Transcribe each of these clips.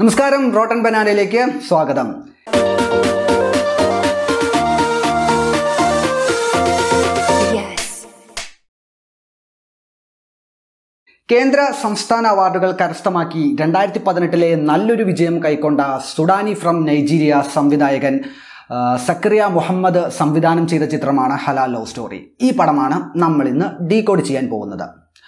നമസ്കാരം റോട്ടൻ ബനാനയിലേക്ക് സ്വാഗതം Yes. കേന്ദ്ര സംസ്ഥാന അവാർഡുകൾ കരസ്ഥമാക്കി രണ്ടായിരത്തി പതിനെട്ടിലെ നല്ലൊരു വിജയം കൈക്കൊണ്ട സുഡാനി ഫ്രം നൈജീരിയ സംവിധായകൻ ആ, സക്രിയ മുഹമ്മദ് സംവിധാനം ചെയ്ത ചിത്രമാണ് ഹലാൽ ലവ് സ്റ്റോറി ഈ പടമാണ് നമ്മൾ ഇന്ന് ഡീകോഡ് ചെയ്യാൻ പോകുന്നത്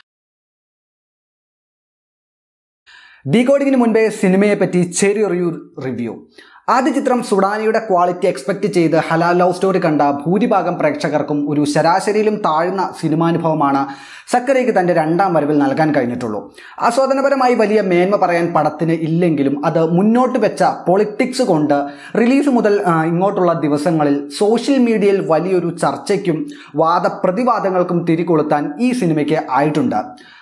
ഡീകോഡിങ്ങിന് മുൻപേ സിനിമയെ പറ്റി ചെറിയൊരു റിവ്യൂ ആദ്യ ചിത്രം സുഡാനിയുടെ ക്വാളിറ്റി എക്സ്പെക്ട് ചെയ്ത് ഹലാൽ ലവ് സ്റ്റോറി കണ്ട ഭൂരിഭാഗം പ്രേക്ഷകർക്കും ഒരു ശരാശരിയിലും താഴ്ന്ന സിനിമാനുഭവമാണ് സക്കരയ്ക്ക് തൻ്റെ രണ്ടാം വരവിൽ നൽകാൻ കഴിഞ്ഞിട്ടുള്ളൂ ആസ്വാദനപരമായി വലിയ മേന്മ പറയാൻ പടത്തിന് ഇല്ലെങ്കിലും അത് മുന്നോട്ട് വെച്ച പൊളിറ്റിക്സ് കൊണ്ട് റിലീസ് മുതൽ ആ, ഇങ്ങോട്ടുള്ള ദിവസങ്ങളിൽ സോഷ്യൽ മീഡിയയിൽ വലിയൊരു ചർച്ചയ്ക്കും വാദപ്രതിവാദങ്ങൾക്കും തിരികൊളുത്താൻ ഈ സിനിമയ്ക്ക് ആയിട്ടുണ്ട്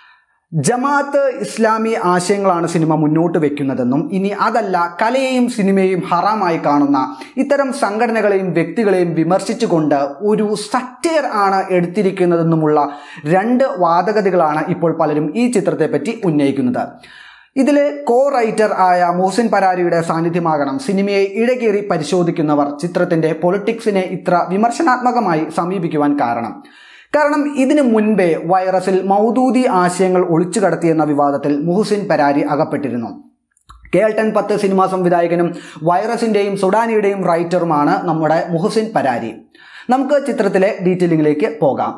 ജമാഅത്ത് ഇസ്ലാമി ആശയങ്ങളാണ് സിനിമ മുന്നോട്ട് വെക്കുന്നതെന്നും ഇനി അതല്ല കലയെയും സിനിമയെയും ഹറാമായി കാണുന്ന ഇത്തരം സംഘടനകളെയും വ്യക്തികളെയും വിമർശിച്ചുകൊണ്ട് ഒരു സറ്റയർ ആണ് എടുത്തിരിക്കുന്നതെന്നുമുള്ള രണ്ട് വാദഗതികളാണ് ഇപ്പോൾ പലരും ഈ ചിത്രത്തെ പറ്റി ഉന്നയിക്കുന്നത് ഇതിലെ കോ റൈറ്റർ ആയ മോഹസിൻ പരാരിയുടെ സാന്നിധ്യമാകണം സിനിമയെ ഇടകേറി പരിശോധിക്കുന്നവർ ചിത്രത്തിന്റെ പൊളിറ്റിക്സിനെ ഇത്ര വിമർശനാത്മകമായി സമീപിക്കുവാൻ കാരണം കാരണം ഇതിനു മുൻപേ വൈറസിൽ മൗദൂദി ആശയങ്ങൾ ഒളിച്ചു കടത്തിയെന്ന വിവാദത്തിൽ മുഹസിൻ പരാരി അകപ്പെട്ടിരുന്നു കേൾട്ടൺ പത്ത് സിനിമാ സംവിധായകനും വൈറസിൻ്റെയും സുഡാനിയുടെയും റൈറ്ററുമാണ് നമ്മുടെ മുഹസിൻ പരാരി നമുക്ക് ചിത്രത്തിലെ ഡീറ്റെയിലിംഗിലേക്ക് പോകാം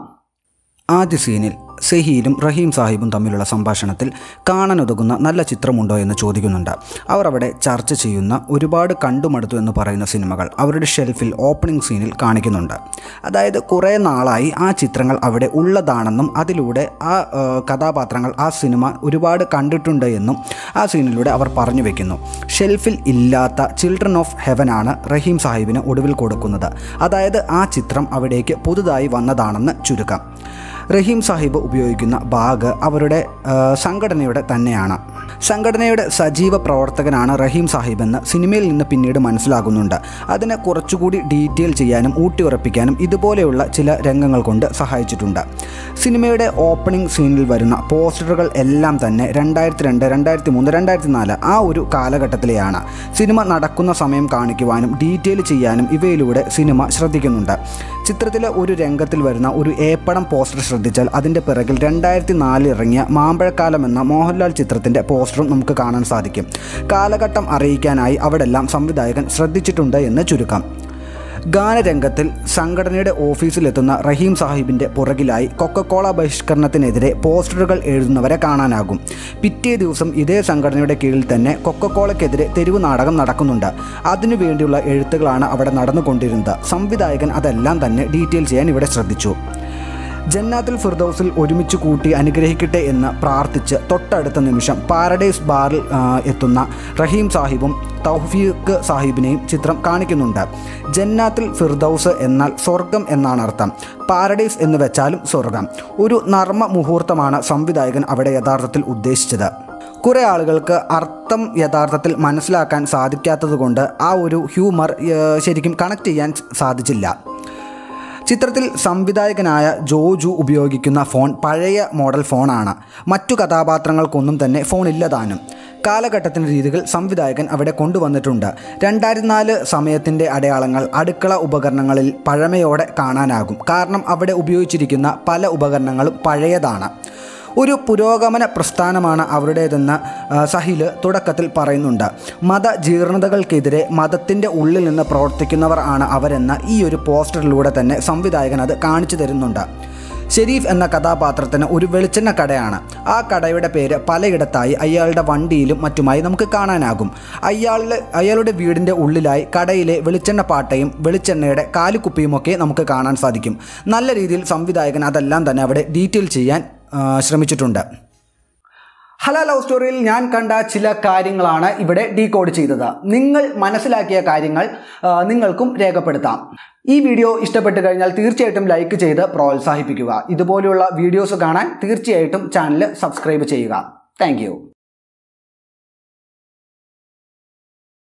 ആദ്യ സീനിൽ സെഹീലും റഹീം സാഹിബും തമ്മിലുള്ള സംഭാഷണത്തിൽ കാണാനുതകുന്ന നല്ല ചിത്രമുണ്ടോ എന്ന് ചോദിക്കുന്നുണ്ട് അവർ അവിടെ ചർച്ച ചെയ്യുന്ന ഒരുപാട് കണ്ടുമടുത്തു എന്ന് പറയുന്ന സിനിമകൾ അവരുടെ ഷെൽഫിൽ ഓപ്പണിംഗ് സീനിൽ കാണിക്കുന്നുണ്ട് അതായത് കുറേ നാളായി ആ ചിത്രങ്ങൾ അവിടെ ഉള്ളതാണെന്നും അതിലൂടെ ആ ആ, കഥാപാത്രങ്ങൾ ആ സിനിമ ഒരുപാട് കണ്ടിട്ടുണ്ട് എന്നും ആ സീനിലൂടെ അവർ പറഞ്ഞു വെക്കുന്നു ഷെൽഫിൽ ഇല്ലാത്ത ചിൽഡ്രൻ ഓഫ് ഹെവനാണ് റഹീം സാഹിബിന് ഒടുവിൽ കൊടുക്കുന്നത് അതായത് ആ ചിത്രം അവിടേക്ക് പുതുതായി വന്നതാണെന്ന് ചുരുക്കം റഹീം സാഹിബ് ഉപയോഗിക്കുന്ന ബാഗ് അവരുടെ ആ, സംഘടനയുടെ തന്നെയാണ് സംഘടനയുടെ സജീവ പ്രവർത്തകനാണ് റഹീം സാഹിബ് എന്ന് സിനിമയിൽ നിന്ന് പിന്നീട് മനസ്സിലാകുന്നുണ്ട് അതിനെ കുറച്ചുകൂടി ഡീറ്റെയിൽ ചെയ്യാനും ഊട്ടിയുറപ്പിക്കാനും ഇതുപോലെയുള്ള ചില രംഗങ്ങൾ കൊണ്ട് സഹായിച്ചിട്ടുണ്ട് സിനിമയുടെ ഓപ്പണിംഗ് സീനിൽ വരുന്ന പോസ്റ്ററുകൾ എല്ലാം തന്നെ രണ്ടായിരത്തി രണ്ട് രണ്ടായിരത്തി മൂന്ന് രണ്ടായിരത്തി നാല് ആ ഒരു കാലഘട്ടത്തിലെയാണ് സിനിമ നടക്കുന്ന സമയം കാണിക്കുവാനും ഡീറ്റെയിൽ ചെയ്യാനും ഇവയിലൂടെ സിനിമ ശ്രദ്ധിക്കുന്നുണ്ട് ചിത്രത്തിലെ ഒരു രംഗത്തിൽ വരുന്ന ഒരു ഏപ്പടം പോസ്റ്റർ ശ്രദ്ധിച്ചാൽ അതിൻ്റെ പിറകിൽ രണ്ടായിരത്തി നാലിൽ ഇറങ്ങിയ മാമ്പഴക്കാലം എന്ന മോഹൻലാൽ ചിത്രത്തിൻ്റെ പോസ്റ്ററും നമുക്ക് കാണാൻ സാധിക്കും കാലഘട്ടം അറിയിക്കാനായി അവിടെല്ലാം സംവിധായകൻ ശ്രദ്ധിച്ചിട്ടുണ്ട് എന്ന് ചുരുക്കം ഗാനരംഗത്തിൽ സംഘടനയുടെ ഓഫീസിലെത്തുന്ന റഹീം സാഹിബിൻ്റെ പുറകിലായി കൊക്കക്കോള ബഹിഷ്കരണത്തിനെതിരെ പോസ്റ്ററുകൾ എഴുതുന്നവരെ കാണാനാകും പിറ്റേ ദിവസം ഇതേ സംഘടനയുടെ കീഴിൽ തന്നെ കൊക്കക്കോളയ്ക്കെതിരെ തെരുവ് നാടകം നടക്കുന്നുണ്ട് അതിനുവേണ്ടിയുള്ള എഴുത്തുകളാണ് അവിടെ നടന്നുകൊണ്ടിരുന്നത് സംവിധായകൻ അതെല്ലാം തന്നെ ഡീറ്റെയിൽ ചെയ്യാൻ ഇവിടെ ശ്രദ്ധിച്ചു ജന്നാത്തുൽ ഫിർദൌസിൽ ഒരുമിച്ച് കൂട്ടി അനുഗ്രഹിക്കട്ടെ എന്ന് പ്രാർത്ഥിച്ച് തൊട്ടടുത്ത നിമിഷം പാരഡൈസ് ബാറിൽ ആ, എത്തുന്ന റഹീം സാഹിബും തൗഫീഖ് സാഹിബിനെയും ചിത്രം കാണിക്കുന്നുണ്ട് ജന്നാത്തുൽ ഫിർദൌസ് എന്നാൽ സ്വർഗം എന്നാണ് അർത്ഥം പാരഡൈസ് എന്ന് വെച്ചാലും സ്വർഗം ഒരു നർമ്മ മുഹൂർത്തമാണ് സംവിധായകൻ അവിടെ യഥാർത്ഥത്തിൽ ഉദ്ദേശിച്ചത് കുറേ ആളുകൾക്ക് അർത്ഥം യഥാർത്ഥത്തിൽ മനസ്സിലാക്കാൻ സാധിക്കാത്തതുകൊണ്ട് ആ ഒരു ഹ്യൂമർ ഏ, ശരിക്കും കണക്ട് ചെയ്യാൻ സാധിച്ചില്ല ചിത്രത്തിൽ സംവിധായകനായ ജോജു ഉപയോഗിക്കുന്ന ഫോൺ പഴയ മോഡൽ ഫോണാണ് മറ്റു കഥാപാത്രങ്ങൾക്കൊന്നും തന്നെ ഫോൺ ഇല്ലതാനും കാലഘട്ടത്തിൻ്റെ രീതികൾ സംവിധായകൻ അവിടെ കൊണ്ടുവന്നിട്ടുണ്ട് രണ്ടായിരത്തി നാല് സമയത്തിൻ്റെ അടയാളങ്ങൾ അടുക്കള ഉപകരണങ്ങളിൽ പഴമയോടെ കാണാനാകും കാരണം അവിടെ ഉപയോഗിച്ചിരിക്കുന്ന പല ഉപകരണങ്ങളും പഴയതാണ് ഒരു പുരോഗമന പ്രസ്ഥാനമാണ് അവരുടേതെന്ന് ആ, സഹില് തുടക്കത്തിൽ പറയുന്നുണ്ട് മത ജീർണതകൾക്കെതിരെ മതത്തിൻ്റെ ഉള്ളിൽ നിന്ന് പ്രവർത്തിക്കുന്നവർ ആണ് അവരെന്ന് ഈ ഒരു പോസ്റ്ററിലൂടെ തന്നെ സംവിധായകൻ അത് കാണിച്ചു തരുന്നുണ്ട് ഷെരീഫ് എന്ന കഥാപാത്രത്തിന് ഒരു വെളിച്ചെണ്ണ കടയാണ് ആ കടയുടെ പേര് പലയിടത്തായി അയാളുടെ വണ്ടിയിലും മറ്റുമായി നമുക്ക് കാണാനാകും അയാളുടെ അയാളുടെ വീടിൻ്റെ ഉള്ളിലായി കടയിലെ വെളിച്ചെണ്ണ പാട്ടയും വെളിച്ചെണ്ണയുടെ കാലുകുപ്പിയുമൊക്കെ നമുക്ക് കാണാൻ സാധിക്കും നല്ല രീതിയിൽ സംവിധായകൻ അതെല്ലാം തന്നെ അവിടെ ഡീറ്റെയിൽ ചെയ്യാൻ ആ, ശ്രമിച്ചിട്ടുണ്ട് ഹല ലവ് സ്റ്റോറിയിൽ ഞാൻ കണ്ട ചില കാര്യങ്ങളാണ് ഇവിടെ ഡീകോഡ് ചെയ്തത് നിങ്ങൾ മനസ്സിലാക്കിയ കാര്യങ്ങൾ ആ, നിങ്ങൾക്കും രേഖപ്പെടുത്താം ഈ വീഡിയോ ഇഷ്ടപ്പെട്ട് കഴിഞ്ഞാൽ തീർച്ചയായിട്ടും ലൈക്ക് ചെയ്ത് പ്രോത്സാഹിപ്പിക്കുക ഇതുപോലെയുള്ള വീഡിയോസ് കാണാൻ തീർച്ചയായിട്ടും ചാനൽ സബ്സ്ക്രൈബ് ചെയ്യുക താങ്ക്